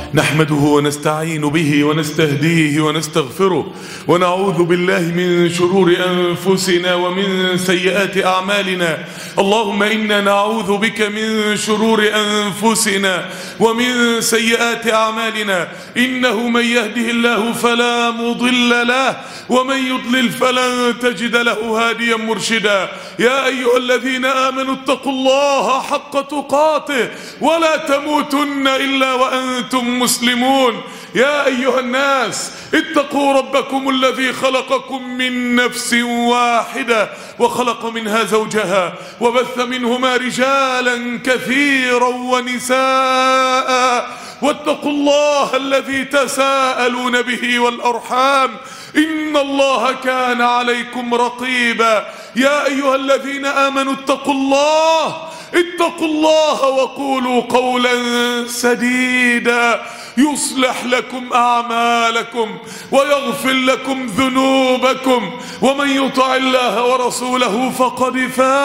نحمده ونستعين به ونستهديه ونستغفره ونعوذ بالله من شرور أنفسنا ومن سيئات أعمالنا اللهم إنا نعوذ بك من شرور أنفسنا ومن سيئات أعمالنا إنه من يهده الله فلا مضل له ومن يضلل فلن تجد له هاديا مرشدا يا أيها الذين آمنوا اتقوا الله حق تقاته ولا تموتن إلا وأنتم مسلمون يا أيها الناس اتقوا ربكم الذي خلقكم من نفس واحدة وخلق منها زوجها وبث منهما رجالا كثيرا ونساء واتقوا الله الذي تساءلون به والأرحام إن الله كان عليكم رقيبا يا أيها الذين آمنوا اتقوا الله اتقوا الله وقولوا قولا سديدا يصلح لكم أعمالكم ويغفر لكم ذنوبكم ومن يطع الله ورسوله فقد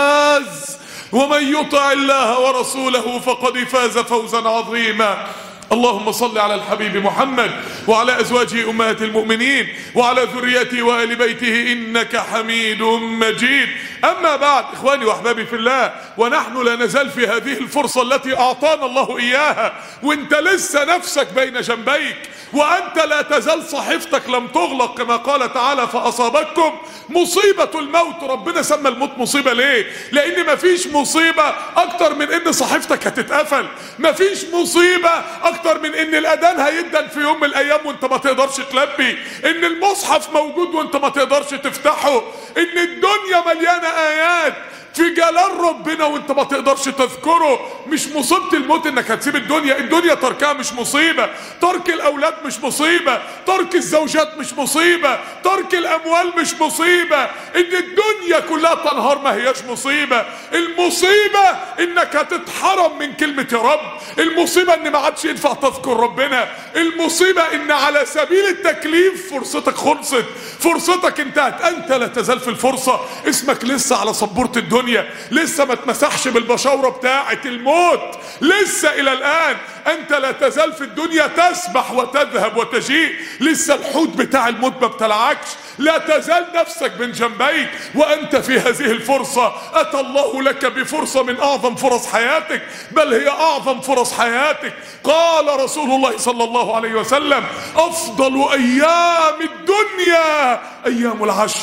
فاز ومن يطع الله ورسوله فقد فاز فوزا عظيما اللهم صل على الحبيب محمد وعلى أزواجه أمهات المؤمنين وعلى ذريته وآل بيته إنك حميد مجيد أما بعد إخواني وأحبابي في الله ونحن لا نزال في هذه الفرصة التي أعطانا الله إياها وانت لسه نفسك بين جنبيك وأنت لا تزال صحيفتك لم تغلق كما قال تعالى فأصابتكم مصيبة الموت ربنا سمى الموت مصيبة ليه لأن مفيش مصيبة أكتر من إن صحيفتك هتتقفل مفيش مصيبة أكتر من إن الأذان هيدن في يوم من الأيام وأنت ما تقدرش تلبي إن المصحف موجود وأنت ما تقدرش تفتحه إن الدنيا مليانة آيات في جلال ربنا وانت ما تقدرش تذكره مش مصيبة الموت انك هتسيب الدنيا الدنيا تركها مش مصيبة ترك الاولاد مش مصيبة ترك الزوجات مش مصيبة ترك الاموال مش مصيبة ان الدنيا كلها تنهار ما هياش مصيبة المصيبة انك هتتحرم من كلمة يا رب المصيبة ان ما عادش ينفع تذكر ربنا المصيبة ان على سبيل التكليف فرصتك خلصت فرصتك انتهت انت لا تزال في الفرصة اسمك لسه على سبورة الدنيا الدنيا لسه ما اتمسحش بالبشاورة بتاعة الموت لسه الى الان انت لا تزال في الدنيا تسبح وتذهب وتجيء لسه الحوت بتاع الموت ما ابتلعكش لا تزال نفسك من جنبيك وانت في هذه الفرصة اتى الله لك بفرصة من اعظم فرص حياتك بل هي اعظم فرص حياتك قال رسول الله صلى الله عليه وسلم افضل ايام الدنيا ايام العشر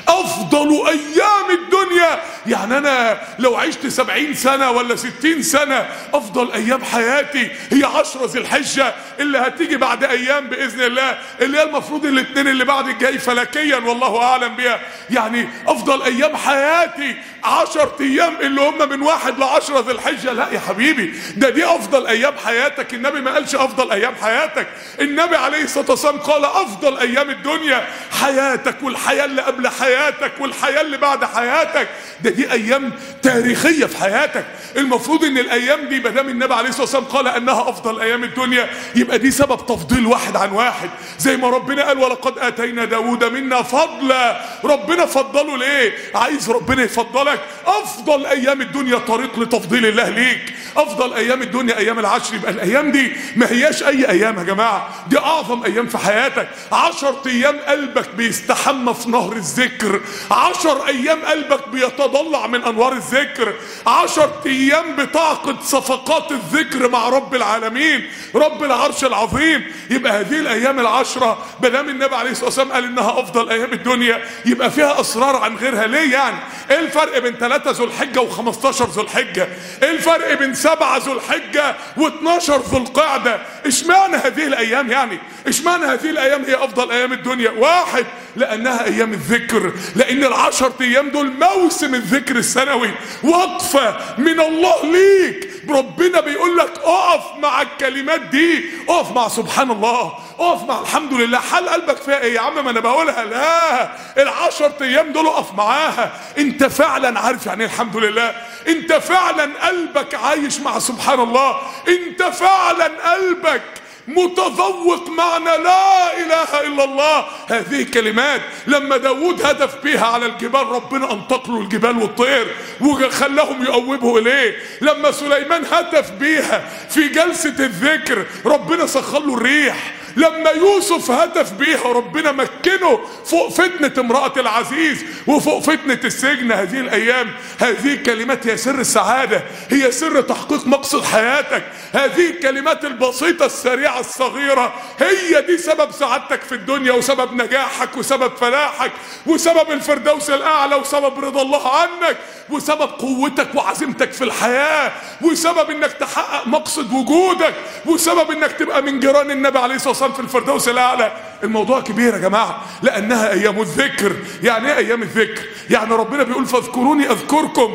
افضل ايام الدنيا يعني انا لو عشت سبعين سنة ولا ستين سنة افضل ايام حياتي هي عشرة ذي الحجة اللي هتيجي بعد ايام باذن الله اللي هي المفروض الاثنين اللي بعد الجاي فلكيا والله اعلم بها يعني افضل ايام حياتي عشر ايام اللي هم من واحد لعشرة ذي الحجة لا يا حبيبي ده دي افضل ايام حياتك النبي ما قالش افضل ايام حياتك النبي عليه الصلاة والسلام قال افضل ايام الدنيا حياتك والحياة اللي قبل حياتك والحياة اللي بعد حياتك ده دي ايام تاريخية في حياتك المفروض ان الايام دي مدام النبي عليه الصلاة والسلام قال انها افضل ايام الدنيا يبقى دي سبب تفضيل واحد عن واحد زي ما ربنا قال ولقد اتينا داود منا فضلا ربنا فضله ليه عايز ربنا يفضلك افضل ايام الدنيا طريق لتفضيل الله ليك افضل ايام الدنيا ايام العشر يبقى الايام دي ما هياش اي ايام يا جماعة دي اعظم ايام في حياتك عشر ايام قلبك بيستحمى في نهر الذكر عشر ايام قلبك بيتضلع من انوار الذكر عشر ايام بتعقد صفقات الذكر مع رب العالمين رب العرش العظيم يبقى هذه الايام العشرة بدام النبي عليه الصلاة والسلام قال انها افضل ايام الدنيا يبقى فيها اسرار عن غيرها ليه يعني ايه الفرق بين 3 ذو الحجة و15 ذو الحجة ايه الفرق بين 7 ذو الحجة و12 ذو القعدة اشمعنى هذه الايام يعني اشمعنى هذه الايام هي افضل ايام الدنيا واحد لانها ايام الذكر لان العشر ايام دول موسم الذكر السنوي وقفة من الله ليك ربنا بيقول لك اقف مع الكلمات دي اقف مع سبحان الله اقف مع الحمد لله حال قلبك فيها ايه يا عم ما انا بقولها لا العشر ايام دول اقف معاها انت فعلا عارف يعني ايه الحمد لله انت فعلا قلبك عايش مع سبحان الله انت فعلا قلبك متذوق معنى لا اله الا الله هذه كلمات لما داود هدف بيها على الجبال ربنا انطق له الجبال والطير وخلاهم يقوبوا اليه لما سليمان هدف بيها في جلسة الذكر ربنا سخر له الريح لما يوسف هدف بيها ربنا مكنه فوق فتنة امرأة العزيز وفوق فتنة السجن هذه الأيام هذه الكلمات هي سر السعادة هي سر تحقيق مقصد حياتك هذه الكلمات البسيطة السريعة الصغيرة هي دي سبب سعادتك في الدنيا وسبب نجاحك وسبب فلاحك وسبب الفردوس الأعلى وسبب رضا الله عنك وسبب قوتك وعزيمتك في الحياة وسبب انك تحقق مقصد وجودك وسبب انك تبقى من جيران النبي عليه الصلاة والسلام في الفردوس الأعلى الموضوع كبير يا جماعة لأنها أيام الذكر يعني ايه أيام الذكر يعني ربنا بيقول فاذكروني أذكركم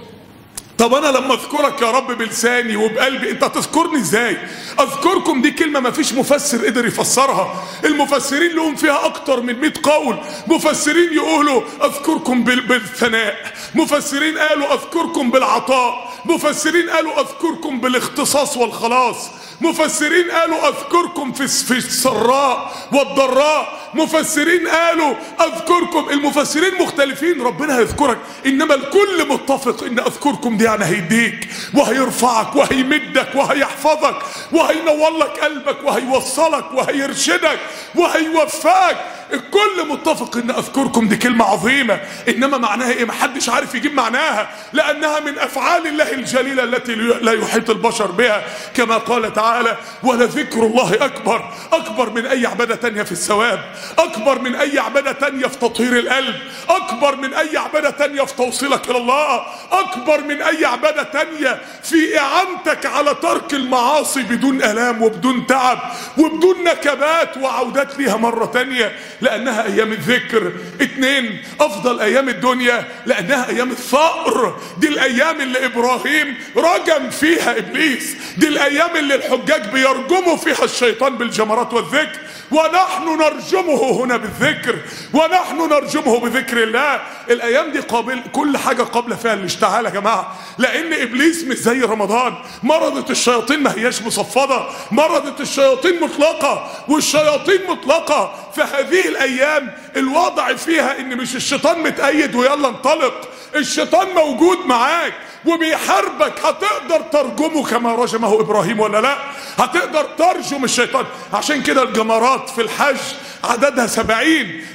طب انا لما اذكرك يا رب بلساني وبقلبي انت هتذكرني ازاي اذكركم دي كلمه ما فيش مفسر قدر يفسرها المفسرين لهم فيها اكتر من 100 قول مفسرين يقولوا اذكركم بال- بالثناء مفسرين قالوا اذكركم بالعطاء مفسرين قالوا اذكركم بالاختصاص والخلاص مفسرين قالوا اذكركم في في السراء والضراء مفسرين قالوا اذكركم المفسرين مختلفين ربنا هيذكرك انما الكل متفق ان اذكركم دي يعني هيديك وهيرفعك وهيمدك وهيحفظك وهينور لك قلبك وهيوصلك وهيرشدك وهيوفقك الكل متفق ان اذكركم دي كلمة عظيمة انما معناها ايه محدش عارف يجيب معناها لانها من افعال الله الجليلة التي لا يحيط البشر بها كما قال تعالى ولذكر الله اكبر اكبر من اي عبادة تانية في الثواب اكبر من اي عبادة تانية في تطهير القلب اكبر من اي عبادة تانية في توصيلك الى الله اكبر من اي عبادة تانية في اعانتك على ترك المعاصي بدون الام وبدون تعب وبدون نكبات وعودات ليها مرة تانية لانها ايام الذكر اتنين افضل ايام الدنيا لانها ايام الثأر دي الايام اللي ابراهيم رجم فيها ابليس دي الايام اللي الحجاج بيرجموا فيها الشيطان بالجمرات والذكر ونحن نرجمه هنا بالذكر ونحن نرجمه بذكر الله الايام دي قابل كل حاجه قابله فيها الاشتعال يا جماعه لان ابليس مش زي رمضان مرضت الشياطين ما هياش مصفده مرضت الشياطين مطلقه والشياطين مطلقه فهذه الايام الوضع فيها ان مش الشيطان متأيد ويلا انطلق الشيطان موجود معاك وبيحاربك هتقدر ترجمه كما رجمه ابراهيم ولا لا هتقدر ترجم الشيطان عشان كده الجمرات في الحج عددها سبعين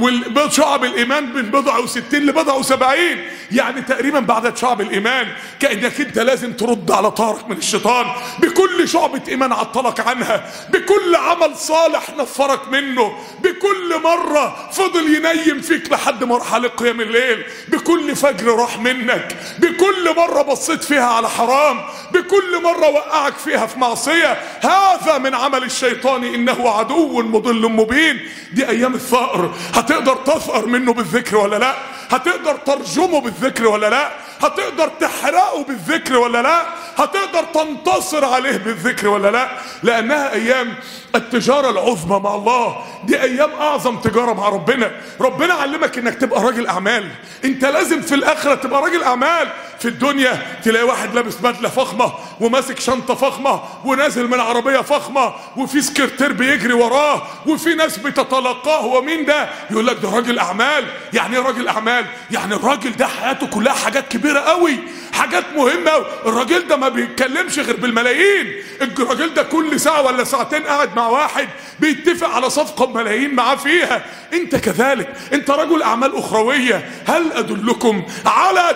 وشعب الايمان من بضع وستين لبضع وسبعين يعني تقريبا بعدد شعب الايمان كانك انت لازم ترد على طارق من الشيطان بكل شعبة ايمان عطلك عنها بكل عمل صالح نفرك منه بكل مرة فضل ينيم فيك لحد مرحلة قيام الليل بكل فجر راح منك بكل مرة بصيت فيها على حرام بكل مرة وقعك فيها في معصية هذا من عمل الشيطان انه عدو مضل مبين دي ايام الثأر هتقدر تثأر منه بالذكر ولا لا هتقدر ترجمه بالذكر ولا لا هتقدر تحرقه بالذكر ولا لا هتقدر تنتصر عليه بالذكر ولا لا لانها ايام التجارة العظمى مع الله دي ايام اعظم تجارة مع ربنا ربنا علمك انك تبقى راجل اعمال انت لازم في الاخرة تبقى راجل اعمال في الدنيا تلاقي واحد لابس بدلة فخمة وماسك شنطة فخمة ونازل من عربية فخمة وفي سكرتير بيجري وراه وفي ناس بتتلقاه هو مين ده يقول لك ده راجل اعمال يعني ايه راجل اعمال يعني الراجل ده حياته كلها حاجات كبيرة قوي حاجات مهمة قوي الراجل ده ما بيتكلمش غير بالملايين الراجل ده كل ساعة ولا ساعتين قاعد مع واحد بيتفق على صفقة بملايين معاه فيها انت كذلك انت رجل اعمال اخروية هل ادلكم على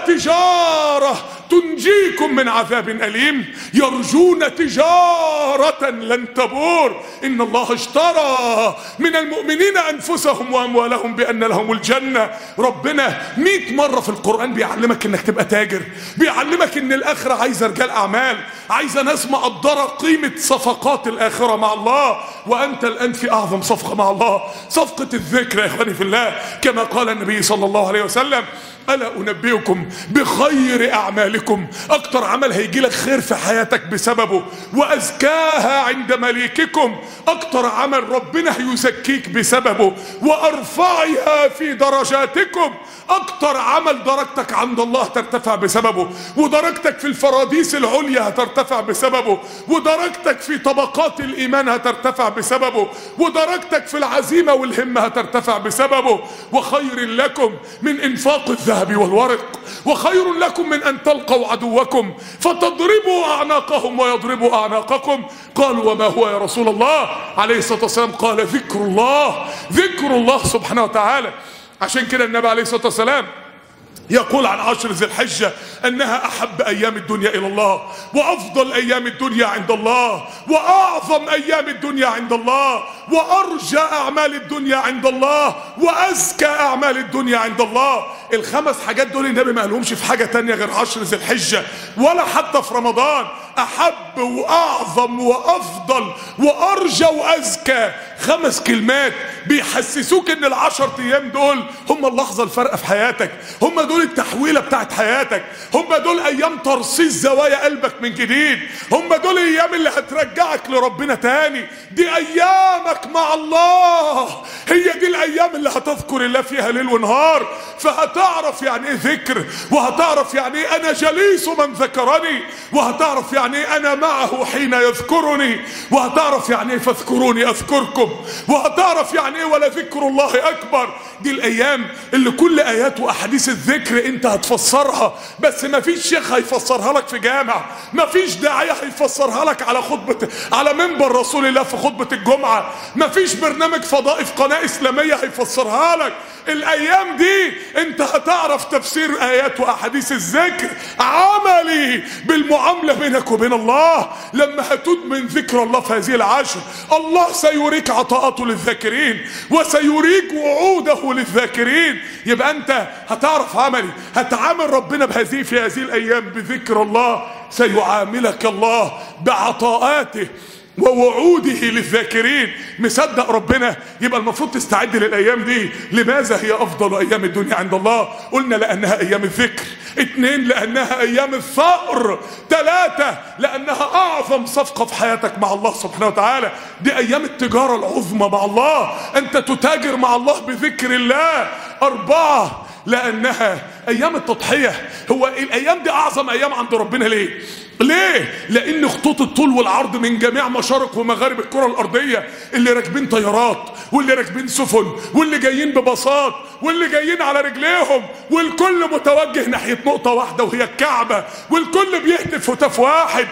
تجارة تنجيكم من عذاب أليم يرجون تجارة لن تبور إن الله اشترى من المؤمنين أنفسهم وأموالهم بأن لهم الجنة ربنا مئة مرة في القرآن بيعلمك إنك تبقى تاجر بيعلمك إن الآخرة عايزة رجال أعمال عايزة ناس مقدرة قيمة صفقات الآخرة مع الله وأنت الآن في أعظم صفقة مع الله صفقة الذكر يا إخواني في الله كما قال النبي صلى الله عليه وسلم ألا أنبئكم بخير أعمالكم أكتر عمل هيجي لك خير في حياتك بسببه وأزكاها عند مليككم أكتر عمل ربنا هيزكيك بسببه وأرفعها في درجاتكم أكتر عمل درجتك عند الله ترتفع بسببه ودرجتك في الفراديس العليا هترتفع بسببه ودرجتك في طبقات الإيمان هترتفع بسببه ودرجتك في العزيمة والهمة هترتفع بسببه وخير لكم من إنفاق الذهب والورق وخير لكم من أن تلقوا عدوكم فتضربوا أعناقهم ويضربوا أعناقكم قالوا وما هو يا رسول الله عليه الصلاة والسلام قال ذكر الله ذكر الله سبحانه وتعالى عشان كده النبي عليه الصلاة والسلام يقول عن عشر ذي الحجة أنها أحب أيام الدنيا إلى الله وأفضل أيام الدنيا عند الله وأعظم أيام الدنيا عند الله وأرجى أعمال الدنيا عند الله وأزكى أعمال الدنيا عند الله الخمس حاجات دول النبي ما قالهمش في حاجة تانية غير عشر ذي الحجة ولا حتى في رمضان أحب وأعظم وأفضل وأرجى وأزكى خمس كلمات بيحسسوك ان العشر ايام دول هم اللحظه الفارقه في حياتك هم دول التحويله بتاعت حياتك هم دول ايام ترصيص زوايا قلبك من جديد هم دول الايام اللي هترجعك لربنا تاني دي ايامك مع الله هي دي الايام اللي هتذكر الله فيها ليل ونهار فهتعرف يعني ايه ذكر وهتعرف يعني ايه انا جليس من ذكرني وهتعرف يعني ايه انا معه حين يذكرني وهتعرف يعني ايه فاذكروني اذكركم وهتعرف يعني ايه ولا ذكر الله اكبر دي الايام اللي كل ايات واحاديث الذكر انت هتفسرها بس ما فيش شيخ هيفسرها لك في جامع ما فيش داعيه هيفسرها لك على خطبه على منبر رسول الله في خطبه الجمعه ما فيش برنامج فضائي في قناه اسلاميه هيفسرها لك الايام دي انت هتعرف تفسير ايات واحاديث الذكر عملي بالمعامله بينك وبين الله لما هتدمن ذكر الله في هذه العشر الله سيريك عطاءاته للذاكرين وسيريك وعوده للذاكرين يبقى انت هتعرف عملي هتعامل ربنا بهذه في هذه الايام بذكر الله سيعاملك الله بعطاءاته ووعوده للذاكرين مصدق ربنا يبقى المفروض تستعد للايام دي لماذا هي افضل ايام الدنيا عند الله قلنا لانها ايام الذكر اتنين لانها ايام الثأر تلاتة لانها اعظم صفقة في حياتك مع الله سبحانه وتعالى دي ايام التجارة العظمى مع الله انت تتاجر مع الله بذكر الله اربعة لانها ايام التضحية هو الايام دي اعظم ايام عند ربنا ليه ليه؟ لأن خطوط الطول والعرض من جميع مشارق ومغارب الكرة الأرضية اللي راكبين طيارات واللي راكبين سفن واللي جايين بباصات واللي جايين على رجليهم والكل متوجه ناحية نقطة واحدة وهي الكعبة والكل بيهتف هتاف واحد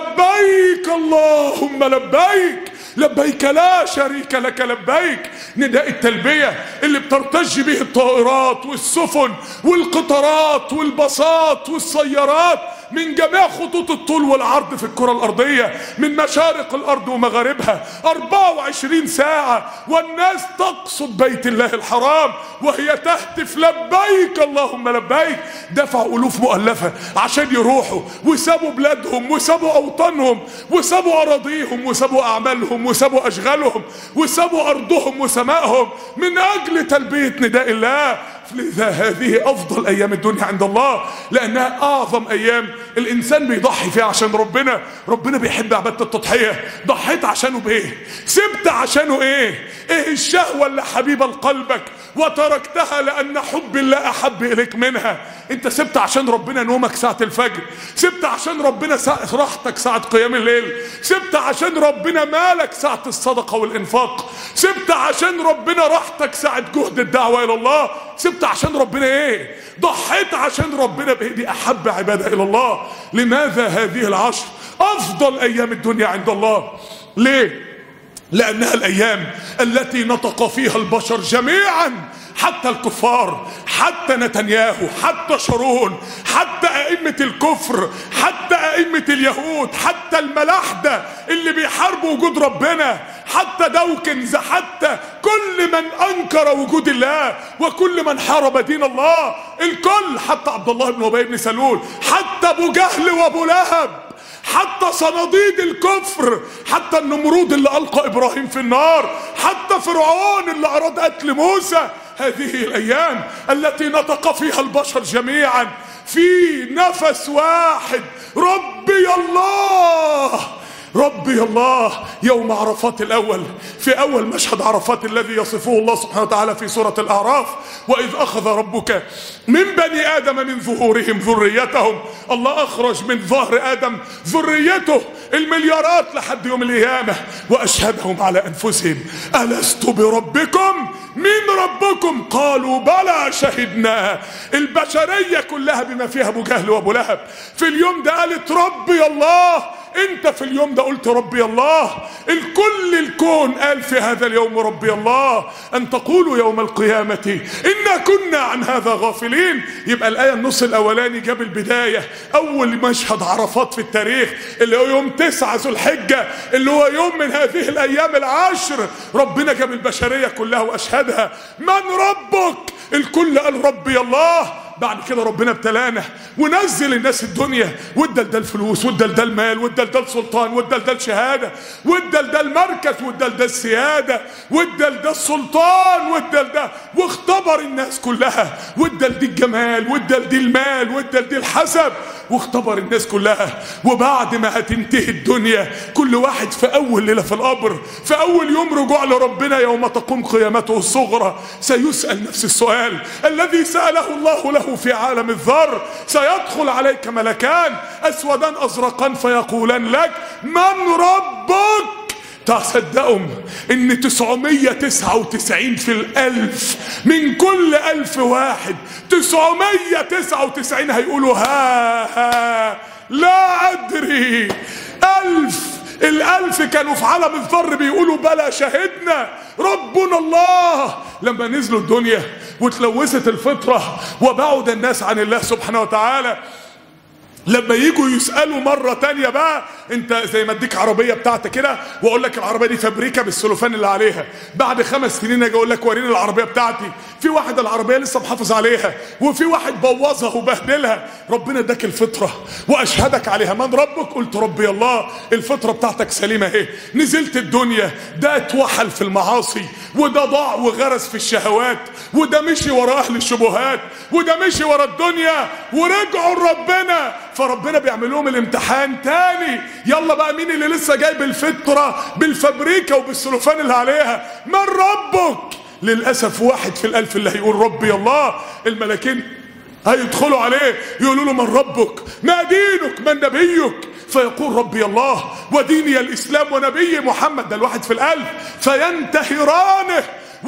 لبيك اللهم لبيك لبيك لا شريك لك لبيك نداء التلبية اللي بترتج به الطائرات والسفن والقطارات والباصات والسيارات من جميع خطوط الطول والعرض في الكرة الأرضية من مشارق الأرض ومغاربها 24 ساعة والناس تقصد بيت الله الحرام وهي تهتف لبيك اللهم لبيك دفعوا ألوف مؤلفة عشان يروحوا وسابوا بلادهم وسابوا أوطانهم وسابوا أراضيهم وسابوا أعمالهم وسابوا أشغالهم وسابوا أرضهم وسمائهم من أجل تلبية نداء الله لذا هذه افضل ايام الدنيا عند الله لانها اعظم ايام الانسان بيضحي فيها عشان ربنا ربنا بيحب عباده التضحيه ضحيت عشانه بايه سبت عشانه ايه ايه الشهوه اللي حبيبه لقلبك وتركتها لان حب الله احب اليك منها انت سبت عشان ربنا نومك ساعه الفجر سبت عشان ربنا ساعة راحتك ساعه قيام الليل سبت عشان ربنا مالك ساعه الصدقه والانفاق سبت عشان ربنا راحتك ساعه جهد الدعوه الى الله سبت عشان ربنا ايه ضحيت عشان ربنا بايه دي احب عباده الى الله لماذا هذه العشر افضل ايام الدنيا عند الله ليه لانها الايام التي نطق فيها البشر جميعا حتى الكفار حتى نتنياهو حتى شارون حتى أئمة الكفر حتى أئمة اليهود حتى الملاحدة اللي بيحاربوا وجود ربنا حتى دوكنز حتى كل من أنكر وجود الله وكل من حارب دين الله الكل حتى عبد الله بن أبي بن سلول حتى أبو جهل وأبو لهب حتى صناديد الكفر حتى النمرود اللي ألقى إبراهيم في النار حتى فرعون اللي أراد قتل موسى هذه الأيام التي نطق فيها البشر جميعا في نفس واحد ربي الله ربي الله يوم عرفات الأول في أول مشهد عرفات الذي يصفه الله سبحانه وتعالى في سورة الأعراف وإذ أخذ ربك من بني آدم من ظهورهم ذريتهم الله أخرج من ظهر آدم ذريته المليارات لحد يوم القيامة وأشهدهم على أنفسهم ألست بربكم من ربكم قالوا بلى شهدنا البشرية كلها بما فيها أبو جهل وأبو لهب في اليوم ده قالت ربي الله انت في اليوم ده قلت ربي الله الكل الكون قال في هذا اليوم ربي الله ان تقولوا يوم القيامة انا كنا عن هذا غافلين يبقى الاية النص الاولاني جاب البداية اول مشهد عرفات في التاريخ اللي هو يوم تسعة ذو الحجة اللي هو يوم من هذه الايام العشر ربنا جاب البشرية كلها واشهدها من ربك الكل قال ربي الله بعد كده ربنا ابتلانا ونزل الناس الدنيا وادى ده الفلوس وادى ده المال وادى ده السلطان وادى ده الشهاده وادى ده المركز وادى ده السياده وادى ده السلطان وادى ده واختبر الناس كلها وادى دي الجمال وادى دي المال وادى دي الحسب واختبر الناس كلها وبعد ما هتنتهي الدنيا كل واحد في اول ليله في القبر في اول يوم رجوع لربنا يوم تقوم قيامته الصغرى سيسال نفس السؤال الذي ساله الله له في عالم الذر سيدخل عليك ملكان اسودان ازرقان فيقولان لك من ربك تصدقهم ان 999 في الالف من كل الف واحد 999 هيقولوا ها ها لا ادري الف الالف كانوا في عالم الذر بيقولوا بلى شهدنا ربنا الله لما نزلوا الدنيا وتلوثت الفطرة وبعد الناس عن الله سبحانه وتعالى لما يجوا يسالوا مره تانية بقى انت زي ما اديك عربيه بتاعتك كده واقول لك العربيه دي فابريكا بالسلوفان اللي عليها بعد خمس سنين اجي اقول لك وريني العربيه بتاعتي في واحد العربيه لسه محافظ عليها وفي واحد بوظها وبهدلها ربنا اداك الفطره واشهدك عليها من ربك قلت ربي الله الفطره بتاعتك سليمه اهي نزلت الدنيا ده اتوحل في المعاصي وده ضاع وغرس في الشهوات وده مشي ورا اهل الشبهات وده مشي ورا الدنيا ورجعوا لربنا فربنا بيعمل لهم الامتحان تاني يلا بقى مين اللي لسه جايب الفطره بالفابريكا وبالسلوفان اللي عليها من ربك للاسف واحد في الالف اللي هيقول ربي الله الملكين هيدخلوا عليه يقولوا له من ربك ما دينك من نبيك فيقول ربي الله وديني الاسلام ونبي محمد ده الواحد في الالف فينتهرانه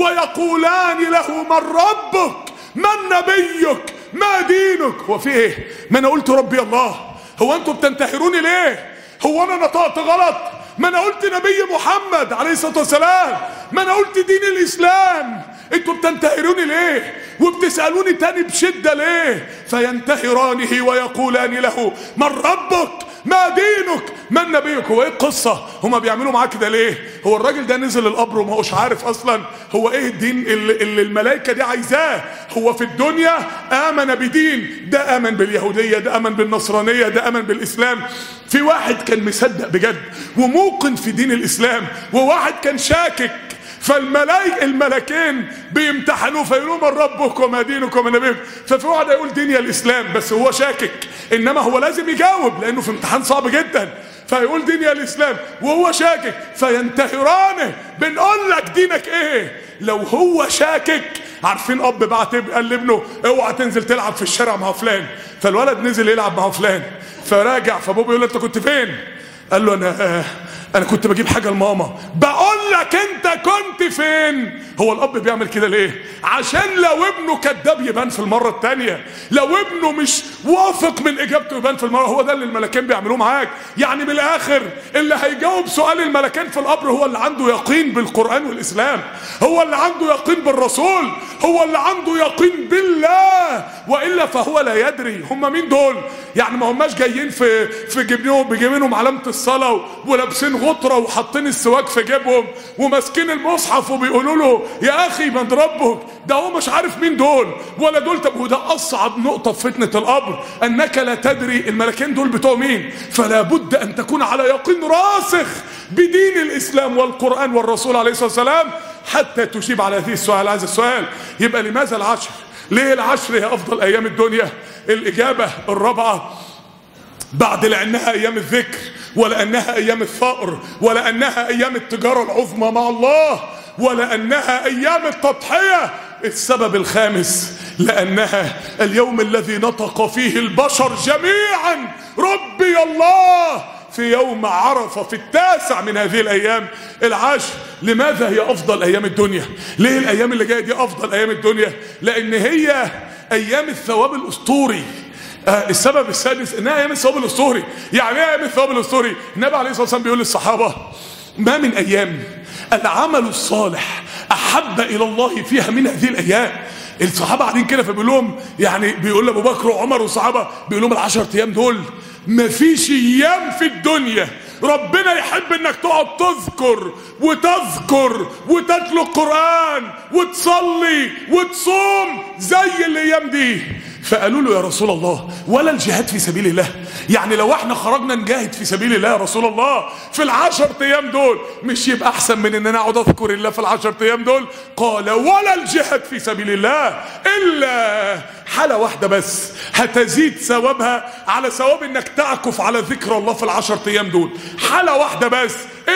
ويقولان له من ربك من نبيك ما دينك هو في ايه ما انا قلت ربي الله هو انتوا بتنتهروني ليه هو انا نطقت غلط ما انا قلت نبي محمد عليه الصلاه والسلام ما انا قلت دين الاسلام انتوا بتنتهروني ليه وبتسالوني تاني بشده ليه فينتهرانه ويقولان له من ربك ما دينك من نبيك هو ايه القصة هما بيعملوا معاه كده ليه هو الراجل ده نزل القبر وما هوش عارف اصلا هو ايه الدين اللي, اللي الملائكة دي عايزاه هو في الدنيا امن بدين ده امن باليهودية ده امن بالنصرانية ده امن بالاسلام في واحد كان مصدق بجد وموقن في دين الاسلام وواحد كان شاكك فالملائكة الملكين بيمتحنوه فيقولوا من ربك وما دينك وما نبيك ففي واحد يقول ديني الاسلام بس هو شاكك انما هو لازم يجاوب لانه في امتحان صعب جدا فيقول ديني الاسلام وهو شاكك فينتهرانه بنقول لك دينك ايه لو هو شاكك عارفين اب بعت قال لابنه اوعى تنزل تلعب في الشارع مع فلان فالولد نزل يلعب مع فلان فراجع فابوه بيقول له انت كنت فين قال له انا انا كنت بجيب حاجه لماما بقول لك انت كنت فين هو الاب بيعمل كده ليه عشان لو ابنه كذاب يبان في المره الثانيه لو ابنه مش واثق من اجابته يبان في المره هو ده اللي الملكين بيعملوه معاك يعني من الاخر اللي هيجاوب سؤال الملكين في القبر هو اللي عنده يقين بالقران والاسلام هو اللي عنده يقين بالرسول هو اللي عنده يقين بالله والا فهو لا يدري هم مين دول يعني ما هماش جايين في في جبينهم بجيبينهم علامه الصلاه ولابسين غطره وحاطين السواك في جيبهم وماسكين المصحف وبيقولوا له يا اخي من ربك ده هو مش عارف مين دول ولا دول طب وده اصعب نقطه في فتنه القبر انك لا تدري الملكين دول بتوع مين فلا بد ان تكون على يقين راسخ بدين الاسلام والقران والرسول عليه الصلاه والسلام حتى تجيب على هذه السؤال هذا السؤال يبقى لماذا العشر ليه العشر هي افضل ايام الدنيا الاجابه الرابعه بعد لانها ايام الذكر ولانها ايام الثأر ولانها ايام التجاره العظمى مع الله ولانها ايام التضحيه السبب الخامس لانها اليوم الذي نطق فيه البشر جميعا ربي الله في يوم عرفة في التاسع من هذه الأيام العاشر لماذا هي أفضل أيام الدنيا ليه الأيام اللي جاية دي أفضل أيام الدنيا لأن هي أيام الثواب الأسطوري آه السبب السادس انها ايام الثواب الاسطوري يعني ايه ايام الثواب الاسطوري النبي عليه الصلاه والسلام بيقول للصحابه ما من ايام العمل الصالح احب الى الله فيها من هذه الايام الصحابه قاعدين كده فبيقول لهم يعني بيقول لابو بكر وعمر والصحابه بيقول لهم العشر ايام دول مفيش ايام في الدنيا ربنا يحب انك تقعد تذكر وتذكر وتتلو القران وتصلي وتصوم زي الايام دي فقالوا له يا رسول الله ولا الجهاد في سبيل الله يعني لو احنا خرجنا نجاهد في سبيل الله يا رسول الله في العشر ايام دول مش يبقى احسن من ان انا اقعد اذكر الله في العشر ايام دول قال ولا الجهاد في سبيل الله الا حالة واحدة بس هتزيد ثوابها على ثواب انك تعكف على ذكر الله في العشر ايام دول حالة واحدة بس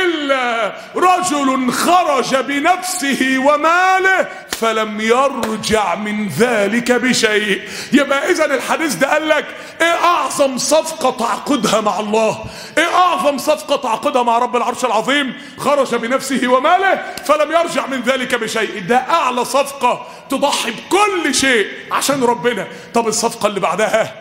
الا رجل خرج بنفسه وماله فلم يرجع من ذلك بشيء يبقى اذا الحديث ده قال لك ايه اعظم صفقة تعقدها مع الله ايه اعظم صفقة تعقدها مع رب العرش العظيم خرج بنفسه وماله فلم يرجع من ذلك بشيء ده اعلى صفقة تضحي بكل شيء عشان ربنا طب الصفقة اللي بعدها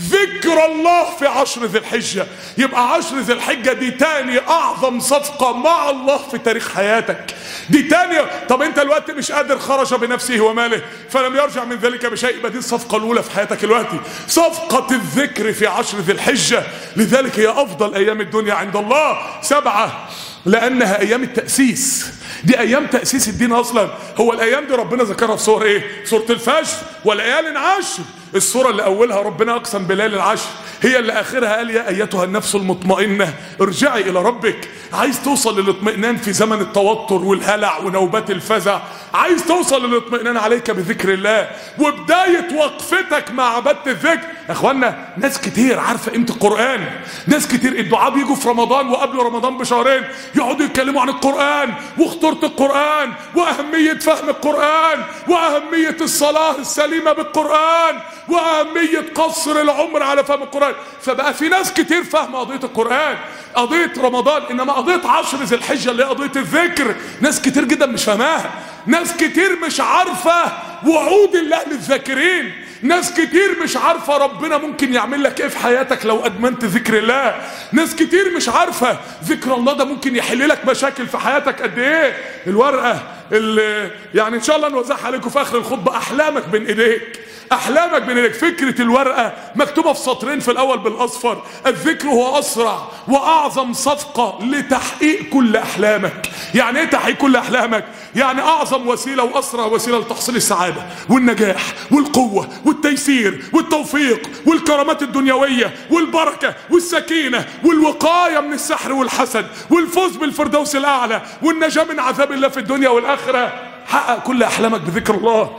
ذكر الله في عشر ذي الحجة يبقى عشر ذي الحجة دي تاني أعظم صفقة مع الله في تاريخ حياتك دي تاني طب أنت الوقت مش قادر خرج بنفسه وماله فلم يرجع من ذلك بشيء يبقى دي الصفقة الأولى في حياتك الوقت صفقة الذكر في عشر ذي الحجة لذلك هي أفضل أيام الدنيا عند الله سبعة لأنها أيام التأسيس دي ايام تاسيس الدين اصلا هو الايام دي ربنا ذكرها في سوره ايه سوره الفجر وليال عشر السوره اللي اولها ربنا اقسم بليل العشر هي اللي اخرها قال يا ايتها النفس المطمئنه ارجعي الى ربك عايز توصل للاطمئنان في زمن التوتر والهلع ونوبات الفزع عايز توصل للاطمئنان عليك بذكر الله وبدايه وقفتك مع عباده الذكر يا اخوانا ناس كتير عارفه قيمه القران ناس كتير الدعاء بيجوا في رمضان وقبل رمضان بشهرين يقعدوا يتكلموا عن القران وخطوره القران واهميه فهم القران واهميه الصلاه السليمه بالقران واهميه قصر العمر على فهم القران فبقى في ناس كتير فاهمه قضيه القران قضيه رمضان انما قضيه عشر ذي الحجه اللي هي قضيه الذكر ناس كتير جدا مش فاهماها ناس كتير مش عارفه وعود الله للذاكرين ناس كتير مش عارفة ربنا ممكن يعمل لك ايه في حياتك لو ادمنت ذكر الله ناس كتير مش عارفة ذكر الله ده ممكن يحل لك مشاكل في حياتك قد ايه الورقة اللي يعني ان شاء الله نوزعها عليكم في اخر الخطبة احلامك بين ايديك احلامك بين ايديك فكرة الورقة مكتوبة في سطرين في الاول بالاصفر الذكر هو اسرع واعظم صفقة لتحقيق كل احلامك يعني ايه تحقيق كل احلامك يعني اعظم وسيلة واسرع وسيلة لتحصيل السعادة والنجاح والقوة والتيسير والتوفيق والكرامات الدنيوية والبركة والسكينة والوقاية من السحر والحسد والفوز بالفردوس الاعلى والنجاة من عذاب الله في الدنيا والاخرة حقق كل احلامك بذكر الله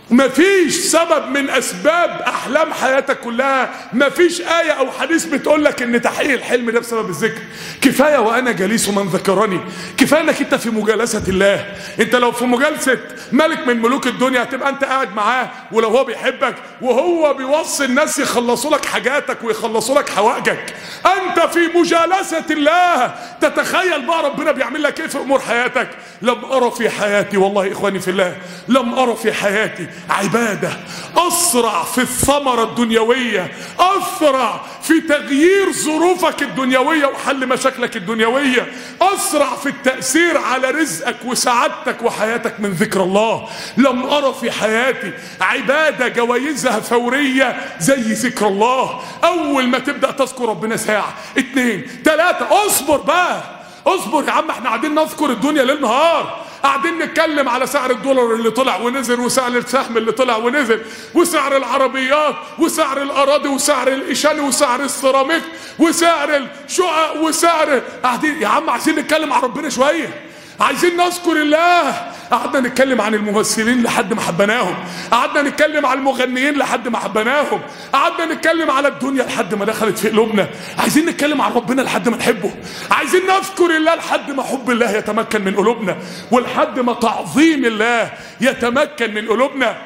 مفيش سبب من اسباب احلام حياتك كلها مفيش ايه او حديث بتقول لك ان تحقيق الحلم ده بسبب الذكر كفايه وانا جليس من ذكرني كفايه انك انت في مجالسه الله انت لو في مجالسه ملك من ملوك الدنيا هتبقى انت قاعد معاه ولو هو بيحبك وهو بيوصي الناس يخلصوا لك حاجاتك ويخلصوا لك حوائجك انت في مجالسه الله تتخيل بقى ربنا بيعمل لك ايه في امور حياتك لم ارى في حياتي والله اخواني في الله لم ارى في حياتي عبادة أسرع في الثمرة الدنيوية أسرع في تغيير ظروفك الدنيوية وحل مشاكلك الدنيوية أسرع في التأثير على رزقك وسعادتك وحياتك من ذكر الله لم أرى في حياتي عبادة جوائزها فورية زي ذكر الله أول ما تبدأ تذكر ربنا ساعة اتنين تلاتة اصبر بقى اصبر يا عم احنا قاعدين نذكر الدنيا ليل نهار قاعدين نتكلم على سعر الدولار اللي طلع ونزل وسعر السهم اللي طلع ونزل وسعر العربيات وسعر الاراضي وسعر الاشان وسعر السيراميك وسعر الشقق وسعر قاعدين يا عم عايزين نتكلم عن ربنا شويه عايزين نذكر الله قعدنا نتكلم عن الممثلين لحد ما حبناهم قعدنا نتكلم عن المغنيين لحد ما حبناهم قعدنا نتكلم على الدنيا لحد ما دخلت في قلوبنا عايزين نتكلم عن ربنا لحد ما نحبه عايزين نذكر الله لحد ما حب الله يتمكن من قلوبنا ولحد ما تعظيم الله يتمكن من قلوبنا